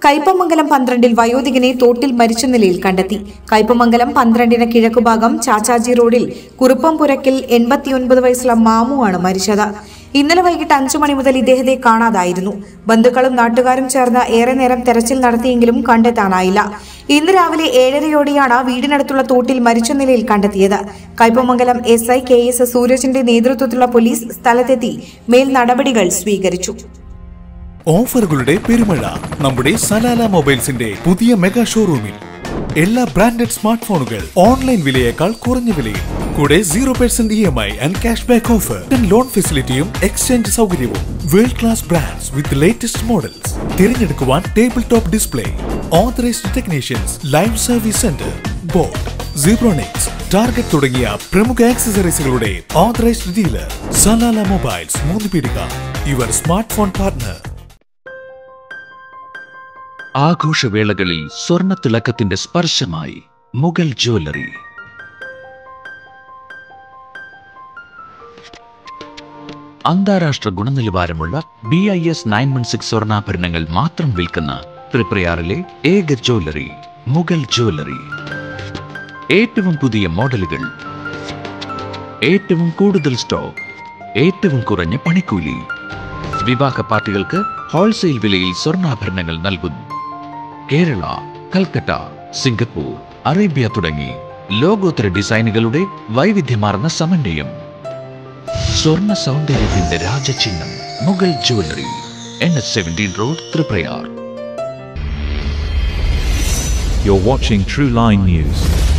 കയ്പമംഗലം പന്ത്രണ്ടിൽ വയോധികനെ തോട്ടിൽ മരിച്ച നിലയിൽ കണ്ടെത്തി കയ്പമംഗലം പന്ത്രണ്ടിന് കിഴക്കുഭാഗം ചാച്ചാജി റോഡിൽ കുറുപ്പംപുരക്കിൽ എൺപത്തിയൊൻപത് വയസ്സുള്ള മാമുവാണ് മരിച്ചത് ഇന്നലെ വൈകിട്ട് അഞ്ചു മണി മുതൽ ഇദ്ദേഹത്തെ കാണാതായിരുന്നു ബന്ധുക്കളും നാട്ടുകാരും ചേർന്ന് ഏറെ നേരം തെരച്ചിൽ നടത്തിയെങ്കിലും കണ്ടെത്താനായില്ല ഇന്ന് രാവിലെ ഏഴരയോടെയാണ് വീടിനടുത്തുള്ള തോട്ടിൽ മരിച്ച നിലയിൽ കണ്ടെത്തിയത് Kaipamangalam S I K S സൂരജിന്റെ നേതൃത്വത്തിലുള്ള പോലീസ് സ്ഥലത്തെത്തി മേൽ നടപടികൾ സ്വീകരിച്ചു ഓഫറുകളുടെ പെരുമഴ നമ്മുടെ സലാല മൊബൈൽസിന്റെ പുതിയ മെഗാ ഷോറൂമിൽ എല്ലാ ബ്രാൻഡഡ് സ്മാർട്ട് ഫോണുകൾ ഓൺലൈൻ വിലയേക്കാൾ കുറഞ്ഞ വിലയിൽ കൂടെ zero percent E M I and cash back offer loan ഫെസിലിറ്റിയും എക്സ്ചേഞ്ച് സൗകര്യവും world class brands with latest models തിരഞ്ഞെടുക്കുവാൻ table top display authorised technicians live service centre boat Zebronics Target തുടങ്ങിയ പ്രമുഖ ആക്സസറീസുകളുടെ ഓതറൈസ്ഡ് ഡീലർ സലാല മൊബൈൽസ് മൂന്ന് പീടിക your smart phone partner ആഘോഷവേളകളിൽ സ്വർണ്ണ തിളക്കത്തിന്റെ സ്പർശമായി മുഗൾ ജ്വല്ലറി അന്താരാഷ്ട്ര ഗുണനിലവാരമുള്ള B I S nine one six സ്വർണ്ണാഭരണങ്ങൾ മാത്രം വിൽക്കുന്ന ത്രിപ്രയാറിലെ ഏക ജ്വല്ലറി മുഗൾ ജ്വല്ലറി ഏറ്റവും പുതിയ മോഡലുകൾ ഏറ്റവും കൂടുതൽ സ്റ്റോക്ക് ഏറ്റവും കുറഞ്ഞ പണിക്കൂലി വിവാഹ പാർട്ടികൾക്ക് ഹോൾസെയിൽ വിലയിൽ സ്വർണ്ണാഭരണങ്ങൾ നൽകുന്നു കേരള കൽക്കട്ട സിംഗപ്പൂർ അറേബ്യ തുടങ്ങി ലോകോത്തര ഡിസൈനുകളുടെ വൈവിധ്യമാർന്ന സമന്വയം സ്വർണ്ണ സൗന്ദര്യത്തിന്റെ രാജചിഹ്നം Mughal jewellery N S seventeen road Thriprayar You're watching True Line News.